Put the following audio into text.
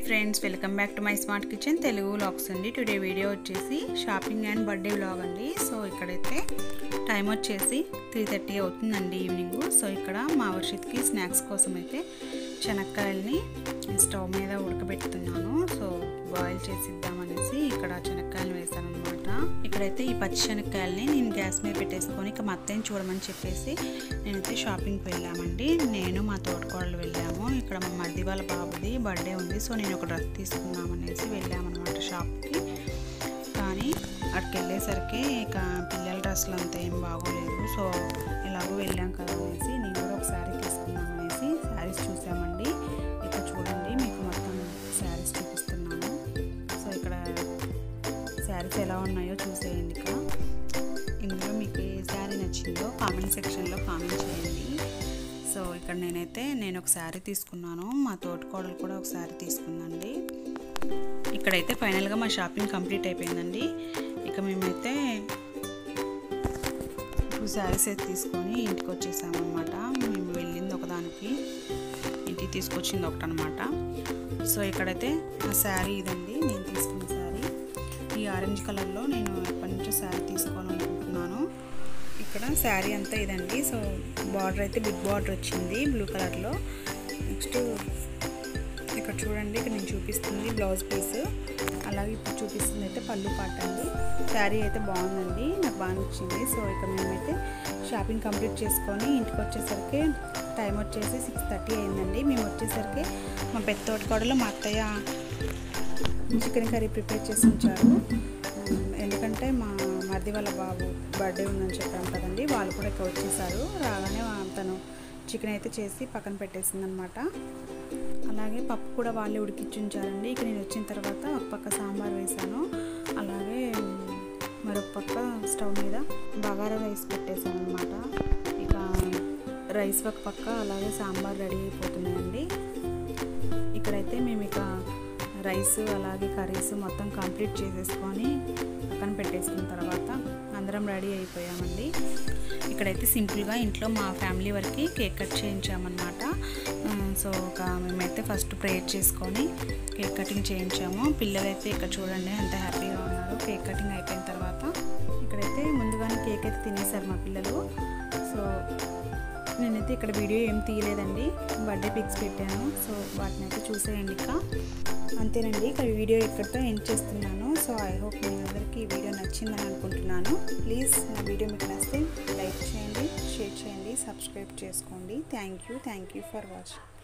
friends welcome back to my smart kitchen Telugu vlogs అండి today video వచ్చేసి shopping and birthday vlog అండి so ఇక్కడైతే time వచ్చేసి three thirty అవుతుందండి ఈవినింగ్ సో ఇక్కడ మా వర్షిత్కి స్నాక్స్ కోసం అయితే శనక్కాయల్ని స్టవ్ మీద ఉడకబెడుతున్నాను సో బాయిల్ చేసిద్దామనేసి ఇక్కడ శనక్కాయలు వేసాను అనమాట ఇక్కడైతే ఈ పచ్చి శనక్కాయల్ని నేను గ్యాస్ మీద పెట్టేసుకొని ఇక మా అత్తయ్యని చూడమని చెప్పేసి నేనైతే షాపింగ్కి వెళ్ళామండి నేను మా తోటకోడలు వెళ్ళాము ఇక్కడ మా మరిది వాళ్ళ బాబుది బర్త్డే ఉంది సో నేను ఒక డ్రెస్ తీసుకుందామనేసి వెళ్ళామన్నమాట షాప్కి కానీ అక్కడికి వెళ్ళేసరికి ఇక పిల్లల డ్రెస్సులు అంతా ఏం బాగోలేదు సో ఎలాగో వెళ్ళాం కదా అనేసి నేను కూడా ఒక శారీ తీసుకుందాం అనేసి శారీస్ చూసామండి ఇక్కడ చూడండి మీకు మొత్తం శారీస్ చూపిస్తున్నాను సో ఇక్కడ శారీస్ ఎలా ఉన్నాయో చూసేయండి ఇక ఇందులో మీకు ఏ శారీ నచ్చిందో కామెంట్ సెక్షన్లో కామెంట్ చేయండి సో ఇక్కడ నేనైతే నేను ఒక శారీ తీసుకున్నాను మా తోటకోడలు కూడా ఒక శారీ తీసుకుందండి ఇక్కడైతే ఫైనల్గా మా షాపింగ్ కంప్లీట్ అయిపోయిందండి ఇక మేమైతే టూ శారీస్ అయితే తీసుకొని ఇంటికి వచ్చేసామన్నమాట మేము వెళ్ళింది ఒకదానికి ఇంటికి తీసుకొచ్చింది ఒకటనమాట సో ఇక్కడైతే ఆ శారీ ఇదండి నేను తీసుకున్న శారీ ఈ ఆరెంజ్ కలర్లో నేను ఎప్పటి నుంచో శారీ తీసుకోవాలనుకుంటున్నాను ఇక్కడ శారీ అంతా ఇదండి సో బార్డర్ అయితే బిగ్ బార్డర్ వచ్చింది బ్లూ కలర్లో నెక్స్ట్ ఇక్కడ చూడండి ఇక్కడ నేను చూపిస్తుంది బ్లౌజ్ పీస్ అలాగే ఇప్పుడు చూపిస్తుంది అయితే పళ్ళు పాట అండి శారీ అయితే బాగుందండి నాకు బాగా నచ్చింది సో ఇక్కడ మేమైతే షాపింగ్ కంప్లీట్ చేసుకొని ఇంటికి వచ్చేసరికి టైం వచ్చేసి సిక్స్ థర్టీ అయిందండి మేము వచ్చేసరికి మా పెద్ద తోటకోడలో మా అత్తయ్య చికెన్ కర్రీ ప్రిపేర్ చేసి ఉంచారు ఎందుకంటే మా మరిది వాళ్ళ బాబు బర్త్డే ఉందని చెప్పాను కదండి వాళ్ళు కూడా ఇక్కడ వచ్చేసారు రాగానే తను చికెన్ అయితే చేసి పక్కన పెట్టేసింది అనమాట అలాగే పప్పు కూడా వాళ్ళే ఉడికించి ఉంచారండి ఇక నేను వచ్చిన తర్వాత ఒక పక్క సాంబార్ వేసాను అలాగే మరొక పక్క స్టవ్ మీద బగారా రైస్ పెట్టేశాను అనమాట ఇక రైస్ ఒక పక్క అలాగే సాంబార్ రెడీ అయిపోతున్నాయండి ఇక్కడైతే మేము ఇక రైస్ అలాగే కర్రీస్ మొత్తం కంప్లీట్ చేసేసుకొని పక్కన పెట్టేసుకున్న తర్వాత అందరం రెడీ అయిపోయామండి ఇక్కడైతే సింపుల్గా ఇంట్లో మా ఫ్యామిలీ వరకు కేక్ కట్ చేయించామన్నమాట సో ఒక మేమైతే ఫస్ట్ ప్రేయర్ చేసుకొని కేక్ కటింగ్ చేయించాము పిల్లలైతే ఇక్కడ చూడండి ఎంత హ్యాపీగా ఉన్నారు కేక్ కటింగ్ అయిపోయిన తర్వాత ఇక్కడైతే ముందుగానే కేక్ అయితే తినేశారు మా పిల్లలు సో నేనైతే ఇక్కడ వీడియో ఏం తీయలేదండి బర్త్డే పిక్స్ పెట్టాను సో వాటిని అయితే చూసేయండి ఇక అంతేనండి ఇక్కడ వీడియో ఇక్కడితో ఎండ్ చేస్తున్నాను సో ఐ హోప్ మీ అందరికీ ఈ వీడియో నచ్చిందని అనుకుంటున్నాను ప్లీజ్ నా వీడియో మీకు నచ్చితే లైక్ చేయండి షేర్ చేయండి సబ్స్క్రైబ్ చేసుకోండి thank you thank you for watching